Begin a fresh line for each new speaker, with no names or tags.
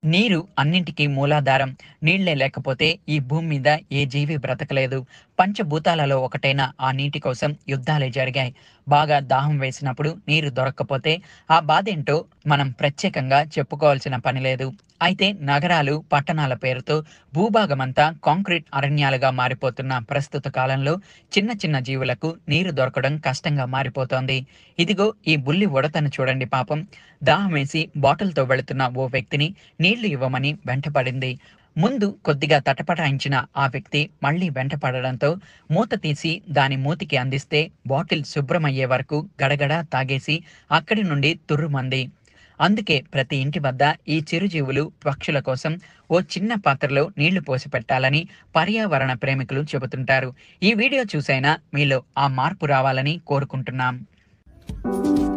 నీరు అన్నింటికీ మూలాధారం నీళ్లే లేకపోతే ఈ భూమి మీద ఏ జీవి బ్రతకలేదు పంచభూతాలలో ఒకటైన ఆ నీటి కోసం యుద్ధాలే జరిగాయి బాగా దాహం వేసినప్పుడు నీరు దొరక్కపోతే ఆ బాధేంటో మనం ప్రత్యేకంగా చెప్పుకోవాల్సిన పని లేదు అయితే నగరాలు పట్టణాల పేరుతో భూభాగమంతా కాంక్రీట్ అరణ్యాలుగా మారిపోతున్న ప్రస్తుత కాలంలో చిన్న చిన్న జీవులకు నీరు దొరకడం కష్టంగా మారిపోతోంది ఇదిగో ఈ బుల్లి ఉడతను చూడండి పాపం దాహం వేసి బాటిల్తో వెళుతున్న ఓ వ్యక్తిని నీళ్లు ఇవ్వమని వెంటపడింది ముందు కొద్దిగా తటపటాయించిన ఆ వ్యక్తి మళ్ళీ వెంటపడడంతో మూత తీసి దాని మూతికి అందిస్తే బాటిల్ శుభ్రమయ్యే వరకు గడగడ తాగేసి అక్కడి నుండి తుర్రుమంది అందుకే ప్రతి ఇంటి వద్ద ఈ చిరుజీవులు పక్షుల కోసం ఓ చిన్న పాత్రలో నీళ్లు పోసి పెట్టాలని పర్యావరణ ప్రేమికులు చెబుతుంటారు ఈ వీడియో చూసైనా మీలో ఆ మార్పు రావాలని కోరుకుంటున్నాం